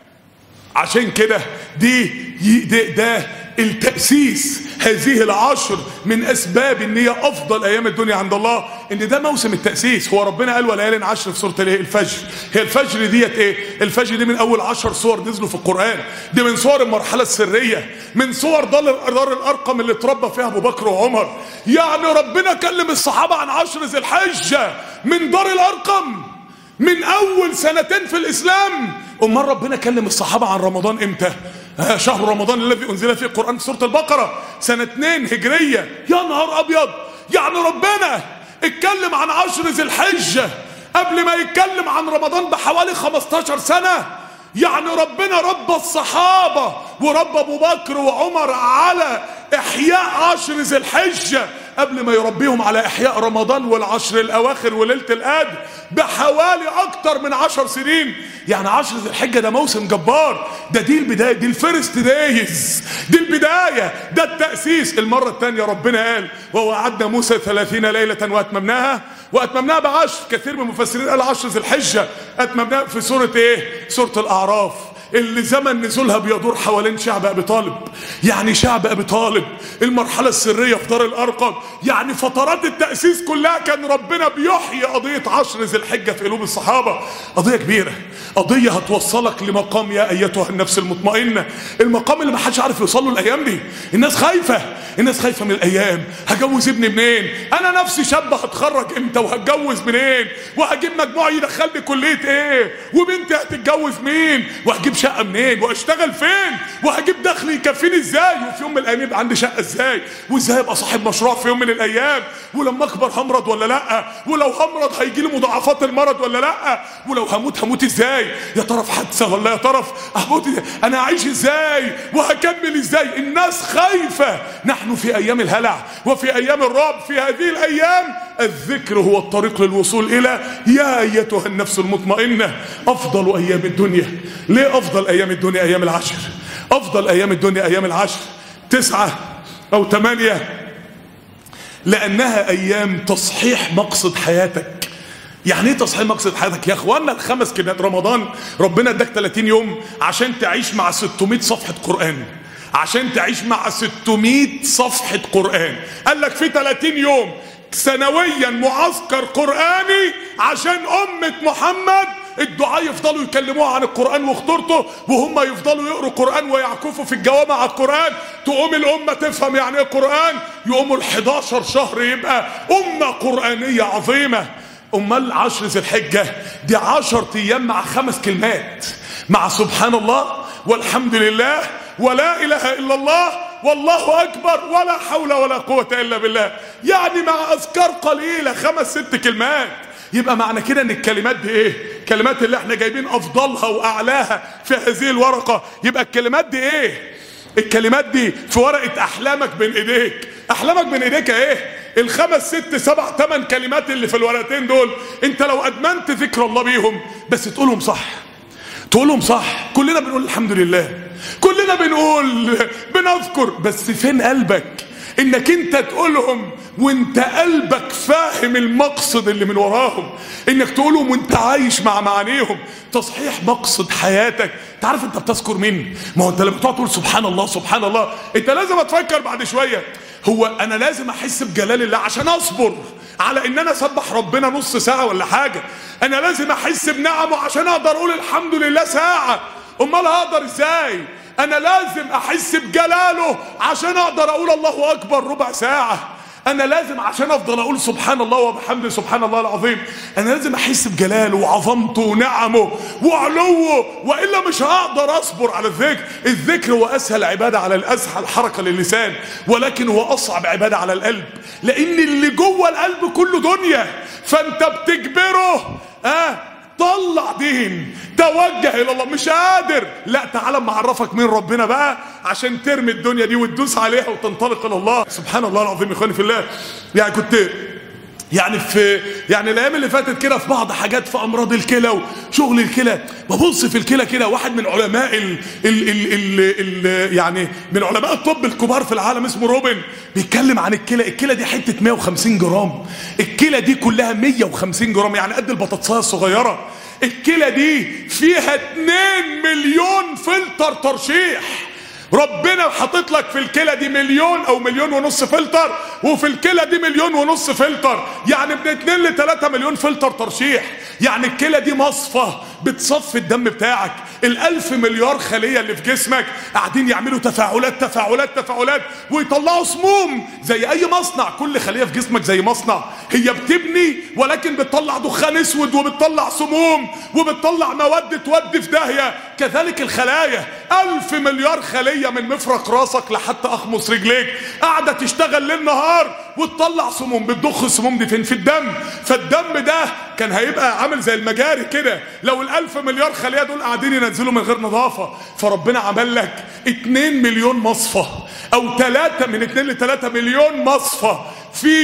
عشان كده دي ده, ده التأسيس هذه العشر من أسباب إن هي أفضل أيام الدنيا عند الله إن ده موسم التأسيس هو ربنا قال وليال عشر في سورة الإيه؟ الفجر هي الفجر ديت إيه؟ الفجر دي من أول عشر صور نزلوا في القرآن دي من صور المرحلة السرية من صور دار دار الأرقم اللي اتربى فيها أبو بكر وعمر يعني ربنا كلم الصحابة عن عشر ذي الحجة من دار الأرقم من أول سنتين في الإسلام أمال ربنا كلم الصحابة عن رمضان إمتى؟ آه شهر رمضان الذي أنزل فيه القرآن في سورة البقرة سنة 2 هجرية يا نهار أبيض يعني ربنا اتكلم عن عشر ذي الحجة قبل ما يتكلم عن رمضان بحوالي 15 سنة يعني ربنا ربى الصحابة وربى أبو بكر وعمر على إحياء عشر ذي الحجة قبل ما يربيهم على إحياء رمضان والعشر الأواخر وليلة القدر بحوالي أكتر من عشر سنين يعني عشر ذي الحجة ده موسم جبار ده دي البداية دي الفيرست دايز دي البداية ده التأسيس المرة الثانية ربنا قال ووعدنا موسى ثلاثين ليلة وأتممناها وأتممناها بعشر كثير من المفسرين قال عشر ذي الحجة أتممناها في سورة إيه؟ سورة الأعراف اللي زمن نزولها بيدور حوالين شعب ابي طالب يعني شعب ابي طالب المرحله السريه في دار الارقم يعني فترات التاسيس كلها كان ربنا بيحيي قضيه عشر ذي الحجه في قلوب الصحابه قضيه كبيره قضيه هتوصلك لمقام يا ايتها النفس المطمئنه المقام اللي ما حدش عارف يوصل له الايام دي الناس خايفه الناس خايفه من الايام هجوز ابني منين انا نفسي شاب هتخرج امتى وهتجوز منين وهجيب مجموع يدخلني كليه ايه وبنتي هتتجوز مين وهجيب شقه منين واشتغل فين وهجيب دخل يكفيني ازاي وفي يوم من الايام يبقى عندي شقه ازاي وازاي ابقى صاحب مشروع في يوم من الايام ولما اكبر همرض ولا لا ولو همرض هيجي لي مضاعفات المرض ولا لا ولو هموت هموت ازاي يا ترى في حادثه ولا يا ترى هموت انا هعيش ازاي وهكمل ازاي الناس خايفه نحن في ايام الهلع وفي ايام الرعب في هذه الايام الذكر هو الطريق للوصول الى يا ايتها النفس المطمئنه افضل ايام الدنيا ليه افضل ايام الدنيا ايام العشر افضل ايام الدنيا ايام العشر تسعة او ثمانية لانها ايام تصحيح مقصد حياتك يعني ايه تصحيح مقصد حياتك يا اخوانا الخمس كلمات رمضان ربنا اداك 30 يوم عشان تعيش مع 600 صفحة قرآن عشان تعيش مع 600 صفحة قرآن قال لك في 30 يوم سنويا معسكر قرآني عشان أمة محمد الدعاء يفضلوا يكلموها عن القرآن وخطورته وهم يفضلوا يقروا قرآن ويعكفوا في الجوامع على القرآن تقوم الأمة تفهم يعني ايه قرآن يقوموا ال 11 شهر يبقى أمة قرآنية عظيمة أمال عشر ذي الحجة دي عشر أيام مع خمس كلمات مع سبحان الله والحمد لله ولا إله إلا الله والله أكبر ولا حول ولا قوة إلا بالله يعني مع أذكار قليلة خمس ست كلمات يبقى معنى كده ان الكلمات دي ايه الكلمات اللي احنا جايبين افضلها واعلاها في هذه الورقة يبقى الكلمات دي ايه الكلمات دي في ورقة احلامك بين ايديك احلامك بين ايديك ايه الخمس ست سبع ثمان كلمات اللي في الورقتين دول انت لو ادمنت ذكر الله بيهم بس تقولهم صح تقولهم صح كلنا بنقول الحمد لله كلنا بنقول بنذكر بس فين قلبك انك انت تقولهم وانت قلبك فاهم المقصد اللي من وراهم انك تقولهم وانت عايش مع معانيهم تصحيح مقصد حياتك تعرف انت بتذكر مين ما هو انت لما تقعد تقول سبحان الله سبحان الله انت لازم تفكر بعد شويه هو انا لازم احس بجلال الله عشان اصبر على ان انا اسبح ربنا نص ساعه ولا حاجه انا لازم احس بنعمه عشان اقدر اقول الحمد لله ساعه امال هقدر ازاي انا لازم احس بجلاله عشان اقدر اقول الله اكبر ربع ساعه انا لازم عشان افضل اقول سبحان الله وبحمده سبحان الله العظيم انا لازم احس بجلاله وعظمته ونعمه وعلوه والا مش هقدر اصبر على الذكر الذكر هو اسهل عباده على الاسهل حركه للسان ولكن هو اصعب عباده على القلب لان اللي جوه القلب كله دنيا فانت بتجبره اه طلع دين توجه الى الله مش قادر لا تعالى اما اعرفك مين ربنا بقى عشان ترمي الدنيا دي وتدوس عليها وتنطلق الى الله سبحان الله العظيم يا اخواني في الله يعني كنت يعني في يعني الايام اللي فاتت كده في بعض حاجات في امراض الكلى وشغل الكلى ببص في الكلى كده واحد من علماء ال ال ال ال ال يعني من علماء الطب الكبار في العالم اسمه روبن بيتكلم عن الكلى الكلى دي حته 150 جرام الكلى دي كلها 150 جرام يعني قد البطاطسايه الصغيره الكلى دي فيها 2 مليون فلتر ترشيح ربنا حاطط لك في الكلى دي مليون او مليون ونص فلتر وفي الكلى دي مليون ونص فلتر يعني من 2 ل 3 مليون فلتر ترشيح يعني الكلى دي مصفى بتصفي الدم بتاعك الالف مليار خليه اللي في جسمك قاعدين يعملوا تفاعلات تفاعلات تفاعلات ويطلعوا سموم زي اي مصنع كل خليه في جسمك زي مصنع هي بتبني ولكن بتطلع دخان اسود وبتطلع سموم وبتطلع مواد تودي في داهيه كذلك الخلايا الف مليار خليه من مفرق راسك لحتى اخمص رجليك قاعده تشتغل ليل نهار وتطلع سموم بتضخ السموم دي فين في الدم فالدم ده كان هيبقى عامل زي المجاري كده لو الالف مليار خليه دول قاعدين ينزلوا من غير نظافه فربنا عمل لك 2 مليون مصفى او 3 من 2 ل 3 مليون مصفى في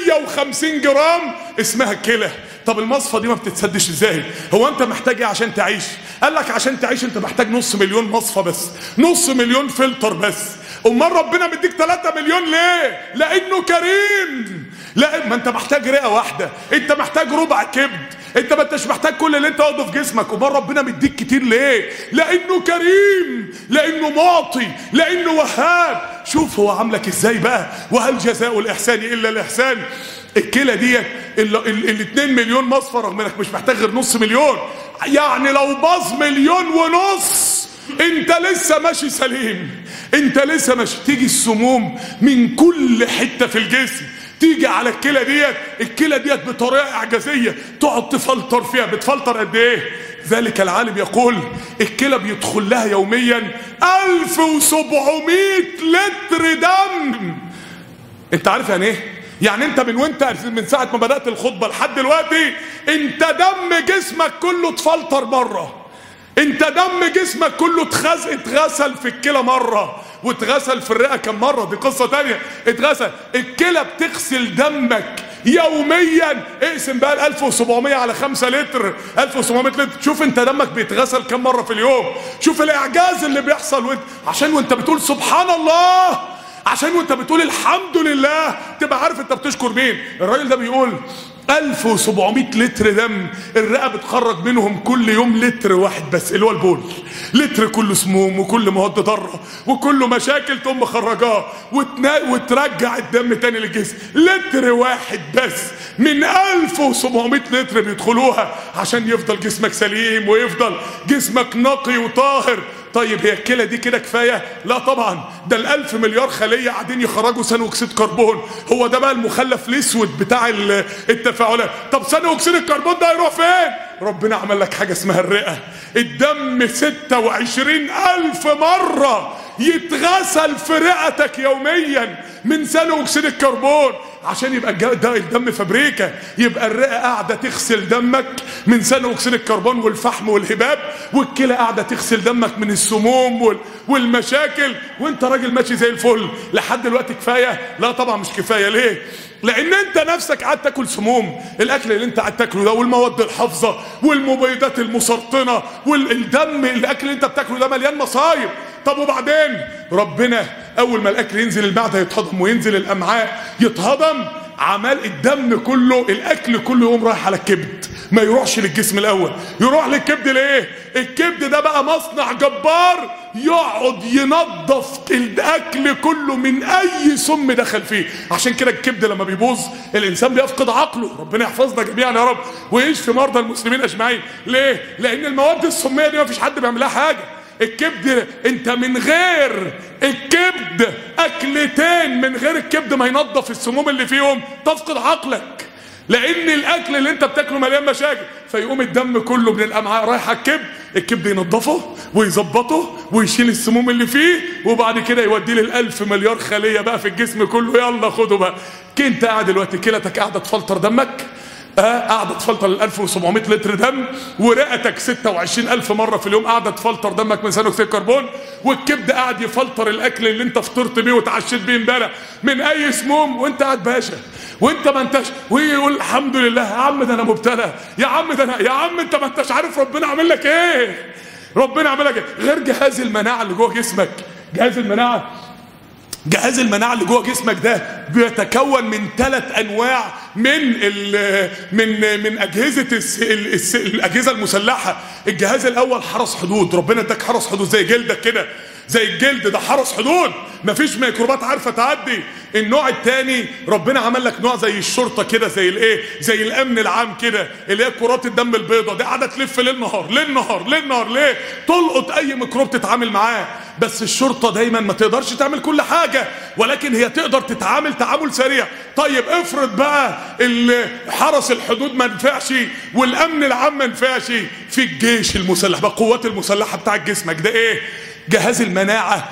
150 جرام اسمها الكلى طب المصفى دي ما بتتسدش ازاي هو انت محتاج ايه عشان تعيش قال لك عشان تعيش انت محتاج نص مليون مصفى بس نص مليون فلتر بس امال ربنا مديك 3 مليون ليه لانه كريم لا ما انت محتاج رئه واحده انت محتاج ربع كبد انت ما انتش محتاج كل اللي انت واخده في جسمك امال ربنا مديك كتير ليه لانه كريم لانه معطي لانه وهاب شوف هو عاملك ازاي بقى وهل جزاء الاحسان الا الاحسان الكلى ديت ال 2 مليون مصفى رغم انك مش محتاج غير نص مليون يعني لو باظ مليون ونص انت لسه ماشي سليم انت لسه ماشي تيجي السموم من كل حته في الجسم تيجي على الكلى ديت الكلى ديت بطريقه اعجازيه تقعد تفلتر فيها بتفلتر قد ايه ذلك العالم يقول الكلى بيدخل لها يوميا 1700 لتر دم انت عارف يعني ايه يعني انت من وانت من ساعه ما بدات الخطبه لحد دلوقتي انت دم جسمك كله اتفلتر مره انت دم جسمك كله اتخز اتغسل في الكلى مره واتغسل في الرئه كم مره دي قصه تانية اتغسل الكلى بتغسل دمك يوميا اقسم بقى ال 1700 على 5 لتر 1700 لتر شوف انت دمك بيتغسل كم مره في اليوم شوف الاعجاز اللي بيحصل وانت عشان وانت بتقول سبحان الله عشان وانت بتقول الحمد لله تبقى عارف انت بتشكر مين الراجل ده بيقول 1700 لتر دم الرئه بتخرج منهم كل يوم لتر واحد بس اللي هو البول لتر كله سموم وكل مواد ضاره وكله مشاكل تقوم مخرجاه وتنا... وترجع الدم تاني للجسم لتر واحد بس من 1700 لتر بيدخلوها عشان يفضل جسمك سليم ويفضل جسمك نقي وطاهر طيب هي الكلى دي كده كفايه لا طبعا ده الالف مليار خليه قاعدين يخرجوا ثاني اكسيد كربون هو ده بقى المخلف الاسود بتاع التفاعلات طب ثاني اكسيد الكربون ده هيروح فين ربنا عمل لك حاجه اسمها الرئه الدم 26 الف مره يتغسل في رئتك يوميا من ثاني اكسيد الكربون عشان يبقى ده الدم فابريكا يبقى الرئه قاعده تغسل دمك من ثاني اكسيد الكربون والفحم والهباب والكلى قاعده تغسل دمك من السموم والمشاكل وانت راجل ماشي زي الفل لحد دلوقتي كفايه لا طبعا مش كفايه ليه لان انت نفسك قاعد تاكل سموم الاكل اللي انت قاعد تاكله ده والمواد الحافظه والمبيدات المسرطنه والدم الاكل اللي انت بتاكله ده مليان مصايب طب وبعدين ربنا اول ما الاكل ينزل المعده يتهضم وينزل الامعاء يتهضم عمال الدم كله الاكل كله يقوم رايح على الكبد ما يروحش للجسم الاول يروح للكبد ليه الكبد ده بقى مصنع جبار يقعد ينظف الاكل كله من اي سم دخل فيه عشان كده الكبد لما بيبوظ الانسان بيفقد عقله ربنا يحفظنا جميعا يا رب ويشفي مرضى المسلمين اجمعين ليه لان المواد السميه دي ما فيش حد بيعمل لها حاجه الكبد انت من غير الكبد اكلتين من غير الكبد ما ينظف السموم اللي فيهم تفقد عقلك لان الاكل اللي انت بتاكله مليان مشاكل فيقوم الدم كله من الامعاء رايح على الكبد الكبد ينظفه ويظبطه ويشيل السموم اللي فيه وبعد كده يوديه للألف مليار خليه بقى في الجسم كله يلا خده بقى انت قاعد دلوقتي كلتك قاعده تفلتر دمك اه قاعدة تفلتر ال 1700 لتر دم ورئتك 26000 مرة في اليوم قاعدة تفلتر دمك من ثاني أكسيد الكربون والكبد قاعد يفلتر الأكل اللي أنت فطرت بيه وتعشيت بيه امبارح من أي سموم وأنت قاعد باشا وأنت ما أنتش ويقول الحمد لله يا عم ده أنا مبتلى يا عم ده أنا يا عم أنت ما أنتش عارف ربنا عامل لك إيه ربنا عامل لك إيه غير جهاز المناعة اللي جوه جسمك جهاز المناعة جهاز المناعة اللي جوه جسمك ده بيتكون من ثلاث انواع من ال من من اجهزة الس الس الاجهزة المسلحة الجهاز الاول حرس حدود ربنا اداك حرس حدود زي جلدك كده زي الجلد ده حرس حدود مفيش ميكروبات عارفه تعدي النوع الثاني ربنا عمل لك نوع زي الشرطه كده زي الايه زي الامن العام كده اللي هي كرات الدم البيضاء دي قاعده تلف ليل نهار ليل نهار ليل نهار ليه تلقط اي ميكروب تتعامل معاه بس الشرطه دايما ما تقدرش تعمل كل حاجه ولكن هي تقدر تتعامل تعامل سريع طيب افرض بقى حرس الحدود ما نفعش والامن العام ما نفعش في الجيش المسلح بقى القوات المسلحه بتاع جسمك ده ايه جهاز المناعة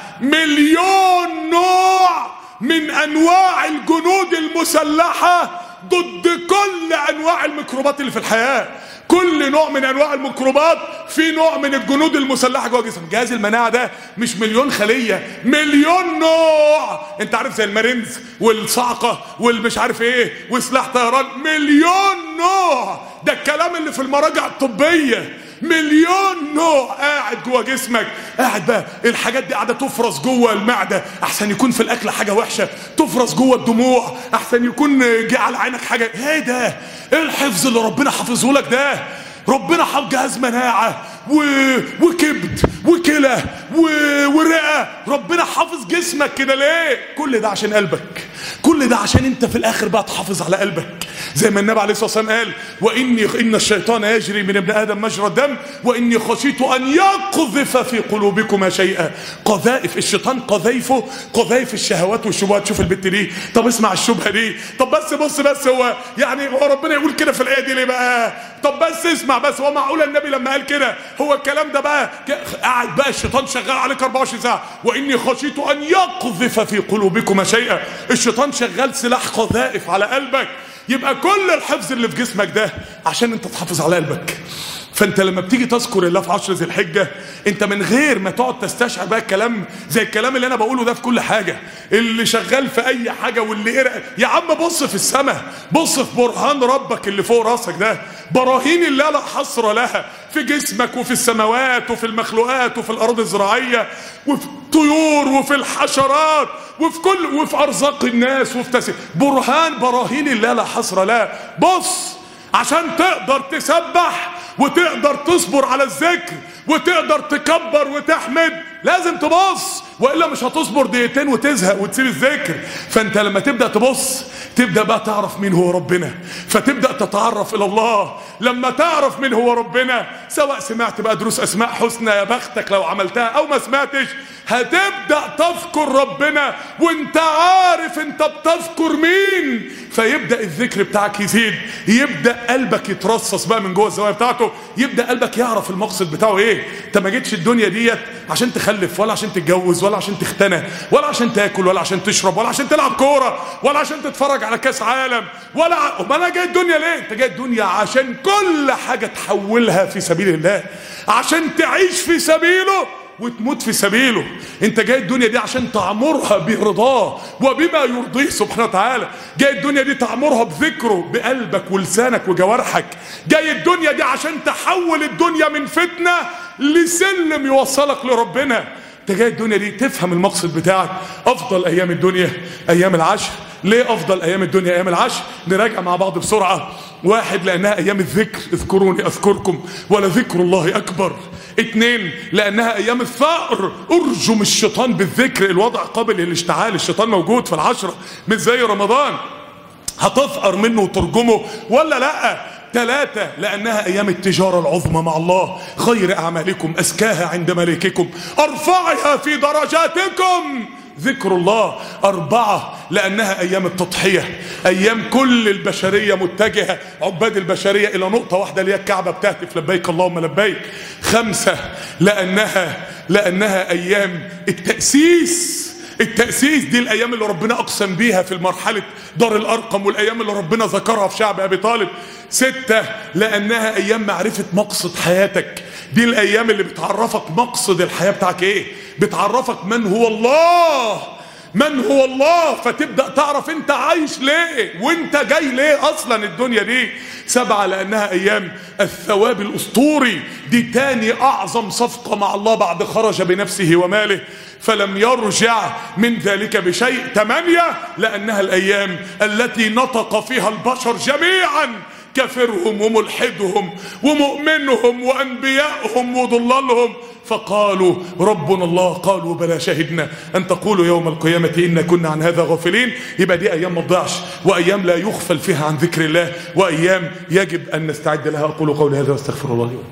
مليون نوع من أنواع الجنود المسلحة ضد كل أنواع الميكروبات اللي في الحياة كل نوع من أنواع الميكروبات في نوع من الجنود المسلحة جوه جسمك جهاز المناعة ده مش مليون خلية مليون نوع انت عارف زي المارينز والصعقة والمش عارف ايه وسلاح طيران مليون نوع ده الكلام اللي في المراجع الطبية مليون نوع قاعد جوه جسمك قاعد بقى الحاجات دي قاعده تفرز جوه المعده احسن يكون في الاكل حاجه وحشه تفرز جوه الدموع احسن يكون جه على عينك حاجه ايه ده ايه الحفظ اللي ربنا حافظه لك ده ربنا حافظ جهاز مناعه و... وكبد وكلى و... ورئه ربنا حافظ جسمك كده ليه كل ده عشان قلبك كل ده عشان انت في الاخر بقى تحافظ على قلبك زي ما النبي عليه الصلاه والسلام قال واني ان الشيطان يجري من ابن ادم مجرى الدم واني خشيت ان يقذف في قلوبكما شيئا قذائف الشيطان قذايفه قذايف الشهوات والشبهات شوف البت دي طب اسمع الشبهه دي طب بس بص بس هو يعني هو ربنا يقول كده في الايه دي ليه بقى طب بس اسمع بس هو معقول النبي لما قال كده هو الكلام ده بقى قاعد بقى الشيطان شغال عليك 24 ساعه واني خشيت ان يقذف في قلوبكما شيئا الشيطان شغال سلاح قذائف على قلبك يبقى كل الحفظ اللي في جسمك ده عشان انت تحافظ على قلبك فانت لما بتيجي تذكر الله في عشر ذي الحجه انت من غير ما تقعد تستشعر بقى الكلام زي الكلام اللي انا بقوله ده في كل حاجه اللي شغال في اي حاجه واللي قرأ يا عم بص في السماء بص في برهان ربك اللي فوق راسك ده براهين الله لا حصر لها في جسمك وفي السماوات وفي المخلوقات وفي الارض الزراعيه وفي الطيور وفي الحشرات وفي كل وفي ارزاق الناس وفي تسي برهان براهين الله لا حصر لها بص عشان تقدر تسبح وتقدر تصبر على الذكر وتقدر تكبر وتحمد لازم تبص والا مش هتصبر دقيقتين وتزهق وتسيب الذكر فانت لما تبدا تبص تبدا بقى تعرف مين هو ربنا فتبدا تتعرف الى الله لما تعرف مين هو ربنا سواء سمعت بقى دروس اسماء حسنى يا بختك لو عملتها او ما سمعتش هتبدا تذكر ربنا وانت عارف انت بتذكر مين فيبدا الذكر بتاعك يزيد يبدا قلبك يترصص بقى من جوه الزوايا بتاعته يبدا قلبك يعرف المقصد بتاعه ايه انت ما جيتش الدنيا ديت عشان تخلف ولا عشان تتجوز ولا عشان تختنى ولا عشان تاكل ولا عشان تشرب ولا عشان تلعب كوره ولا عشان تتفرج على كاس عالم ولا ع... ما انا جاي الدنيا ليه انت جاي الدنيا عشان كل حاجه تحولها في سبيل الله عشان تعيش في سبيله وتموت في سبيله انت جاي الدنيا دي عشان تعمرها برضاه وبما يرضيه سبحانه وتعالى جاي الدنيا دي تعمرها بذكره بقلبك ولسانك وجوارحك جاي الدنيا دي عشان تحول الدنيا من فتنة لسلم يوصلك لربنا انت جاي الدنيا دي تفهم المقصد بتاعك افضل ايام الدنيا ايام العشر ليه افضل ايام الدنيا ايام العشر نراجع مع بعض بسرعة واحد لانها ايام الذكر اذكروني اذكركم ولذكر الله اكبر اتنين لانها ايام الثأر ارجم الشيطان بالذكر الوضع قابل للاشتعال الشيطان موجود في العشرة مش زي رمضان هتثأر منه وترجمه ولا لا ثلاثة لأنها أيام التجارة العظمى مع الله خير أعمالكم أزكاها عند ملككم أرفعها في درجاتكم ذكر الله أربعة لأنها أيام التضحية أيام كل البشرية متجهة عباد البشرية إلى نقطة واحدة اللي هي الكعبة بتهتف لبيك اللهم لبيك خمسة لأنها لأنها أيام التأسيس التأسيس دي الأيام اللي ربنا أقسم بيها في مرحلة دار الأرقم والأيام اللي ربنا ذكرها في شعب أبي طالب ستة لأنها أيام معرفة مقصد حياتك دي الأيام اللي بتعرفك مقصد الحياة بتاعك إيه بتعرفك من هو الله من هو الله فتبدأ تعرف انت عايش ليه وانت جاي ليه اصلا الدنيا دي سبعة لانها ايام الثواب الاسطوري دي تاني اعظم صفقة مع الله بعد خرج بنفسه وماله فلم يرجع من ذلك بشيء ثمانية لانها الايام التي نطق فيها البشر جميعا كافرهم وملحدهم ومؤمنهم وانبيائهم وضلالهم فقالوا ربنا الله قالوا بلى شهدنا ان تقولوا يوم القيامه انا كنا عن هذا غافلين يبقى دي ايام ما تضيعش وايام لا يغفل فيها عن ذكر الله وايام يجب ان نستعد لها اقول قولي هذا واستغفر الله لي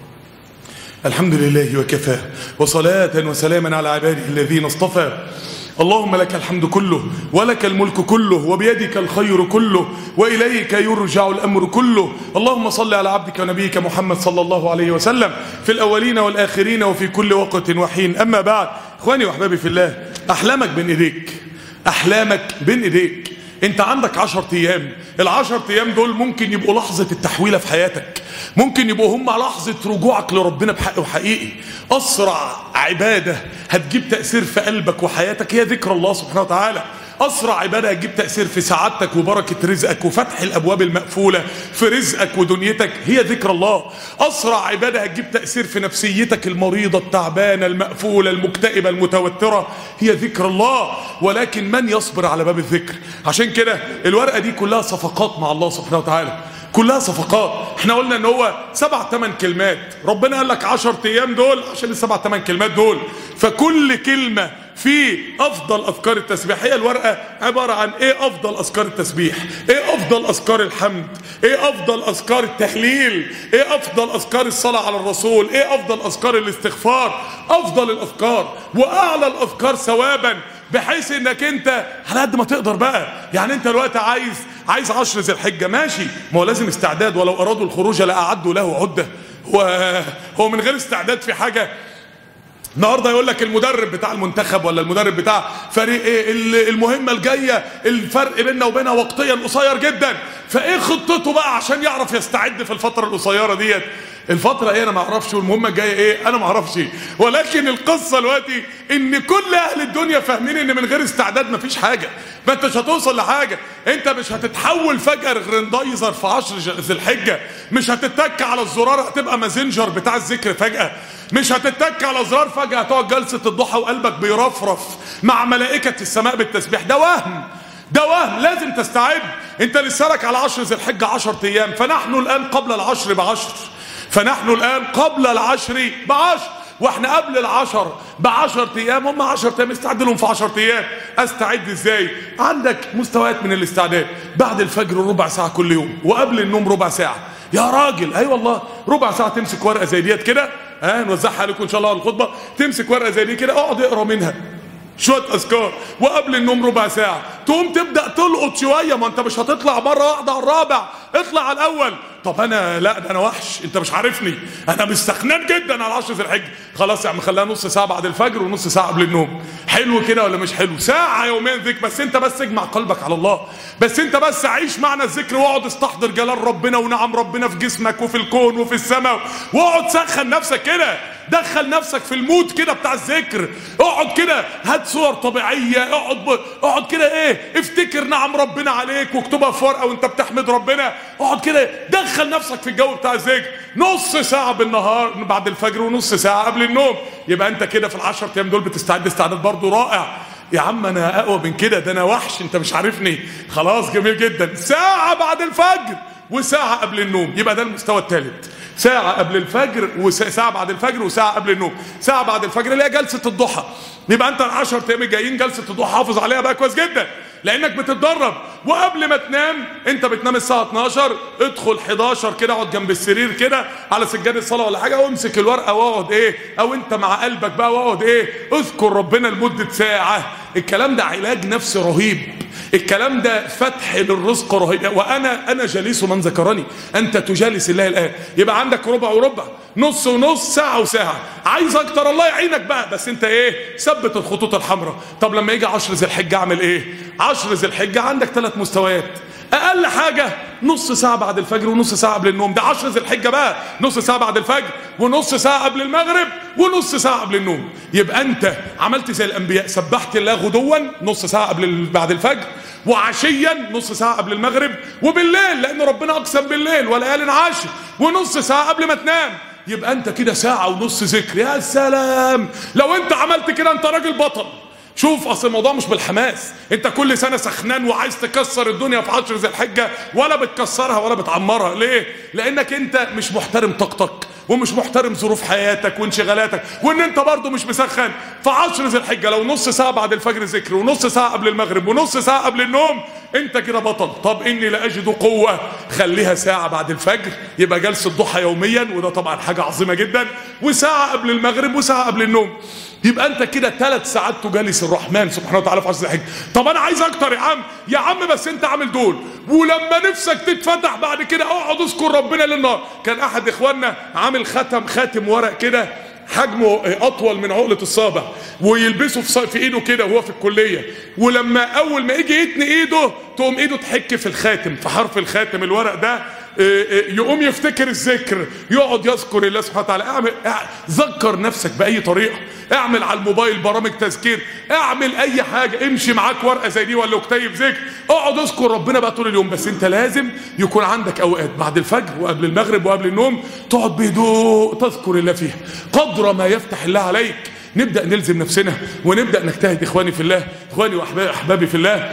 الحمد لله وكفى وصلاه وسلاما على عباده الذين اصطفى اللهم لك الحمد كله ولك الملك كله وبيدك الخير كله وإليك يرجع الأمر كله اللهم صل على عبدك ونبيك محمد صلى الله عليه وسلم في الأولين والآخرين وفي كل وقت وحين أما بعد إخواني وأحبابي في الله أحلامك بين إيديك أحلامك بين إيديك انت عندك عشر ايام العشر ايام دول ممكن يبقوا لحظة التحويلة في حياتك ممكن يبقوا هم لحظة رجوعك لربنا بحق وحقيقي اسرع عبادة هتجيب تأثير في قلبك وحياتك هي ذكر الله سبحانه وتعالى أسرع عبادة هتجيب تأثير في سعادتك وبركة رزقك وفتح الأبواب المقفولة في رزقك ودنيتك هي ذكر الله أسرع عبادة هتجيب تأثير في نفسيتك المريضة التعبانة المقفولة المكتئبة المتوترة هي ذكر الله ولكن من يصبر على باب الذكر عشان كده الورقة دي كلها صفقات مع الله سبحانه وتعالى كلها صفقات احنا قلنا ان هو سبع ثمان كلمات ربنا قال لك عشر ايام دول عشان السبع ثمان كلمات دول فكل كلمة في افضل اذكار التسبيح هي الورقه عباره عن ايه افضل اذكار التسبيح ايه افضل اذكار الحمد ايه افضل اذكار التهليل ايه افضل اذكار الصلاه على الرسول ايه افضل اذكار الاستغفار افضل الاذكار واعلى الاذكار ثوابا بحيث انك انت على قد ما تقدر بقى يعني انت دلوقتي عايز عايز عشر ذي الحجه ماشي ما هو لازم استعداد ولو ارادوا الخروج لاعدوا له عده هو هو من غير استعداد في حاجه النهارده يقول لك المدرب بتاع المنتخب ولا المدرب بتاع فريق ايه المهمه الجايه الفرق بيننا وبينها وقتيا قصير جدا فايه خطته بقى عشان يعرف يستعد في الفتره القصيره ديت الفترة ايه انا ما اعرفش والمهمة الجاية ايه انا ما اعرفش ولكن القصة دلوقتي ان كل اهل الدنيا فاهمين ان من غير استعداد مفيش حاجة ما انتش هتوصل لحاجة انت مش هتتحول فجأة غرندايزر في عشر ذي الحجة مش هتتك على الزرار هتبقى مازنجر بتاع الذكر فجأة مش هتتك على زرار فجأة هتقعد جلسة الضحى وقلبك بيرفرف مع ملائكة السماء بالتسبيح ده وهم ده وهم لازم تستعد انت لسه لك على عشر ذي الحجة عشر ايام فنحن الان قبل العشر بعشر فنحن الآن قبل العشر بعشر واحنا قبل العشر بعشر ايام هم عشر ايام استعد لهم في عشر ايام استعد ازاي عندك مستويات من الاستعداد بعد الفجر ربع ساعة كل يوم وقبل النوم ربع ساعة يا راجل اي أيوة والله ربع ساعة تمسك ورقة زي ديت كده ها نوزعها عليكم ان شاء الله على الخطبة تمسك ورقة زي دي كده اقعد اقرا منها شويه اذكار وقبل النوم ربع ساعه تقوم تبدا تلقط شويه ما انت مش هتطلع مره واحده على الرابع اطلع على الاول طب انا لا ده انا وحش انت مش عارفني انا مستخنان جدا على 10 ذي الحجه خلاص يا عم خليها نص ساعه بعد الفجر ونص ساعه قبل النوم حلو كده ولا مش حلو ساعه يومين ذكر بس انت بس اجمع قلبك على الله بس انت بس عيش معنى الذكر واقعد استحضر جلال ربنا ونعم ربنا في جسمك وفي الكون وفي السماء واقعد سخن نفسك كده دخل نفسك في المود كده بتاع الذكر اقعد كده هات صور طبيعيه اقعد اقعد كده ايه افتكر نعم ربنا عليك واكتبها في ورقه وانت بتحمد ربنا اقعد كده دخل نفسك في الجو بتاع الذكر نص ساعه بالنهار بعد الفجر ونص ساعه قبل النوم يبقى انت كده في العشر ايام دول بتستعد استعداد برضه رائع يا عم انا اقوى من كده ده انا وحش انت مش عارفني خلاص جميل جدا ساعه بعد الفجر وساعه قبل النوم يبقى ده المستوى الثالث ساعة قبل الفجر وساعة بعد الفجر وساعة قبل النوم ساعة بعد الفجر اللي هي جلسة الضحى يبقى انت العشر ايام الجايين جلسة الضحى حافظ عليها بقى كويس جدا لانك بتتدرب وقبل ما تنام انت بتنام الساعه 12 ادخل 11 كده اقعد جنب السرير كده على سجاده الصلاه ولا حاجه وامسك الورقه واقعد ايه او انت مع قلبك بقى واقعد ايه اذكر ربنا لمده ساعه الكلام ده علاج نفسي رهيب الكلام ده فتح للرزق رهيب وانا انا جليس من ذكرني انت تجالس الله الان يبقى عندك ربع وربع نص ونص ساعه وساعه عايز اكتر الله يعينك بقى بس انت ايه ثبت الخطوط الحمراء طب لما يجي 10 ذي الحجه اعمل ايه 10 ذي الحجه عندك ثلاث مستويات اقل حاجه نص ساعه بعد الفجر ونص ساعه قبل النوم ده 10 ذي الحجه بقى نص ساعه بعد الفجر ونص ساعه قبل المغرب ونص ساعه قبل النوم يبقى انت عملت زي الانبياء سبحت الله غدوا نص ساعه قبل بعد الفجر وعشيا نص ساعه قبل المغرب وبالليل لان ربنا اقسم بالليل وليال عاشر ونص ساعه قبل ما تنام يبقى انت كده ساعه ونص ذكر يا سلام لو انت عملت كده انت راجل بطل شوف اصل الموضوع مش بالحماس انت كل سنه سخنان وعايز تكسر الدنيا في عشر ذي الحجه ولا بتكسرها ولا بتعمرها ليه لانك انت مش محترم طاقتك ومش محترم ظروف حياتك وانشغالاتك وان انت برضه مش مسخن في عشر ذي الحجه لو نص ساعه بعد الفجر ذكر ونص ساعه قبل المغرب ونص ساعه قبل النوم انت كده بطل طب اني لاجد قوه خليها ساعه بعد الفجر يبقى جلسه ضحى يوميا وده طبعا حاجه عظيمه جدا وساعه قبل المغرب وساعه قبل النوم يبقى انت كده ثلاث ساعات تجالس الرحمن سبحانه وتعالى في عشر الحج طب انا عايز اكتر يا عم يا عم بس انت عامل دول ولما نفسك تتفتح بعد كده اقعد اذكر ربنا للنهار كان احد اخواننا عامل ختم خاتم ورق كده حجمه اطول من عقله الصابع ويلبسه في في ايده كده وهو في الكليه ولما اول ما يجي يتني ايده تقوم ايده تحك في الخاتم في حرف الخاتم الورق ده يقوم يفتكر الذكر يقعد يذكر الله سبحانه وتعالى اعمل ذكر نفسك باي طريقه اعمل على الموبايل برامج تذكير اعمل اي حاجه امشي معاك ورقه زي دي ولا كتيب ذكر اقعد اذكر ربنا بقى طول اليوم بس انت لازم يكون عندك اوقات بعد الفجر وقبل المغرب وقبل النوم تقعد بهدوء تذكر الله فيها قدر ما يفتح الله عليك نبدا نلزم نفسنا ونبدا نجتهد اخواني في الله اخواني واحبابي في الله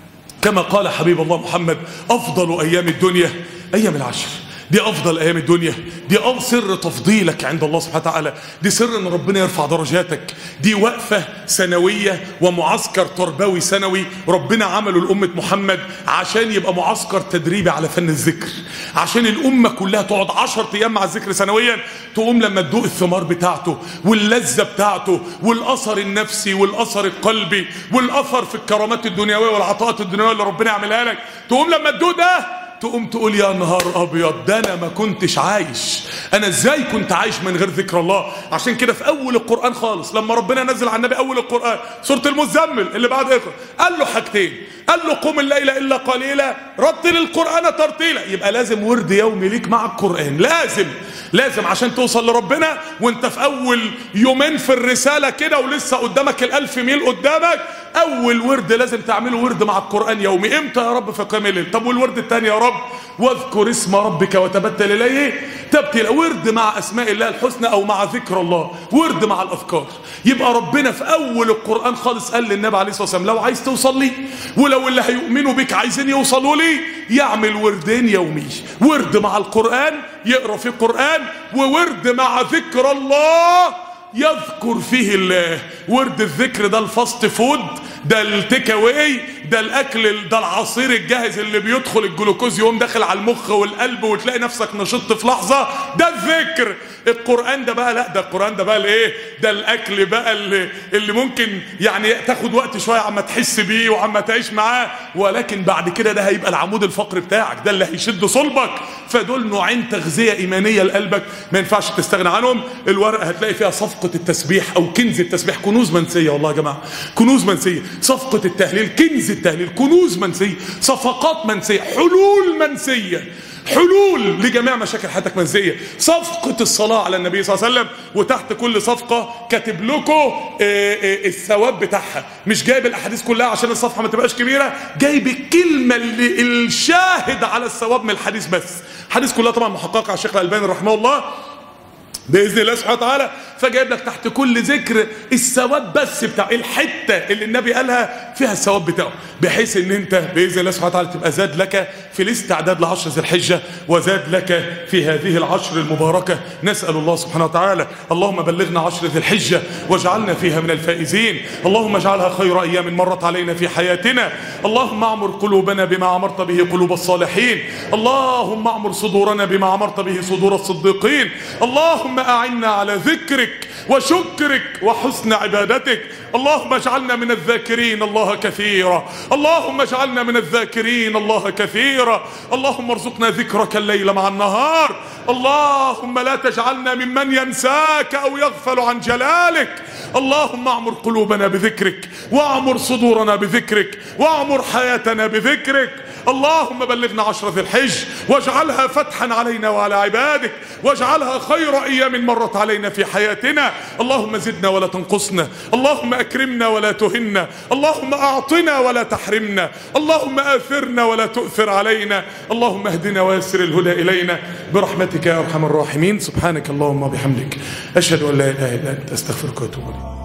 كما قال حبيب الله محمد افضل ايام الدنيا ايام العشر دي افضل ايام الدنيا دي اه سر تفضيلك عند الله سبحانه وتعالى دي سر ان ربنا يرفع درجاتك دي وقفه سنويه ومعسكر تربوي سنوي ربنا عمله لامه محمد عشان يبقى معسكر تدريبي على فن الذكر عشان الامه كلها تقعد 10 ايام مع الذكر سنويا تقوم لما تدوق الثمار بتاعته واللذه بتاعته والاثر النفسي والاثر القلبي والاثر في الكرامات الدنيويه والعطاءات الدنيويه اللي ربنا يعملها لك تقوم لما تدوق ده تقوم تقول يا نهار ابيض ده انا ما كنتش عايش انا ازاي كنت عايش من غير ذكر الله عشان كده في اول القران خالص لما ربنا نزل على النبي اول القران سوره المزمل اللي بعد اقرا قال له حاجتين قال له قم الليل الا قليلا رتل القران ترتيلا يبقى لازم ورد يومي ليك مع القران لازم لازم عشان توصل لربنا وانت في اول يومين في الرساله كده ولسه قدامك الالف ميل قدامك اول ورد لازم تعمله ورد مع القران يومي امتى يا رب في قيام الليل طب والورد الثاني يا رب واذكر اسم ربك وتبتل اليه تبتل ورد مع اسماء الله الحسنى او مع ذكر الله ورد مع الاذكار يبقى ربنا في اول القران خالص قال للنبي عليه الصلاه والسلام لو عايز توصل لي ولو اللي هيؤمنوا بك عايزين يوصلوا لي يعمل وردين يومي ورد مع القران يقرا في القران وورد مع ذكر الله يذكر فيه الله ورد الذكر ده الفاست فود ده التيك اواي ده الاكل ده العصير الجاهز اللي بيدخل الجلوكوز يقوم داخل على المخ والقلب وتلاقي نفسك نشطت في لحظه ده الذكر القران ده بقى لا ده القران ده بقى الايه ده الاكل بقى اللي, اللي ممكن يعني تاخد وقت شويه عما تحس بيه وعما تعيش معاه ولكن بعد كده ده هيبقى العمود الفقري بتاعك ده اللي هيشد صلبك فدول نوعين تغذيه ايمانيه لقلبك ما ينفعش تستغنى عنهم الورقه هتلاقي فيها صفقه التسبيح او كنز التسبيح كنوز منسيه والله يا جماعه كنوز منسيه صفقه التهليل كنز التهليل كنوز منسيه صفقات منسيه حلول منسيه حلول لجميع مشاكل حياتك منسيه صفقه الصلاه على النبي صلى الله عليه وسلم وتحت كل صفقه كاتب لكم الثواب بتاعها مش جايب الاحاديث كلها عشان الصفحه ما تبقاش كبيره جايب الكلمه اللي الشاهد على الثواب من الحديث بس الحديث كلها طبعا محققه على الشيخ الالباني رحمه الله باذن الله سبحانه وتعالى فجايب لك تحت كل ذكر الثواب بس بتاع الحته اللي النبي قالها فيها الثواب بتاعه بحيث ان انت باذن الله سبحانه وتعالى تبقى زاد لك في الاستعداد لعشر ذي الحجه وزاد لك في هذه العشر المباركه نسال الله سبحانه وتعالى اللهم بلغنا عشر ذي الحجه واجعلنا فيها من الفائزين اللهم اجعلها خير ايام مرت علينا في حياتنا اللهم اعمر قلوبنا بما عمرت به قلوب الصالحين اللهم اعمر صدورنا بما عمرت به صدور الصديقين اللهم اعنا على ذكرك وشكرك وحسن عبادتك اللهم اجعلنا من الذاكرين الله كثيرا اللهم اجعلنا من الذاكرين الله كثيرا اللهم ارزقنا ذكرك الليل مع النهار اللهم لا تجعلنا ممن ينساك او يغفل عن جلالك اللهم اعمر قلوبنا بذكرك واعمر صدورنا بذكرك واعمر حياتنا بذكرك اللهم بلغنا عشر ذي الحج واجعلها فتحا علينا وعلى عبادك واجعلها خير ايام مرت علينا في حياتنا اللهم زدنا ولا تنقصنا اللهم اكرمنا ولا تهنا اللهم اعطنا ولا تحرمنا اللهم اثرنا ولا تؤثر علينا اللهم اهدنا ويسر الهدى الينا برحمتك يا ارحم الراحمين سبحانك اللهم وبحمدك اشهد ان لا اله الا انت استغفرك واتوب اليك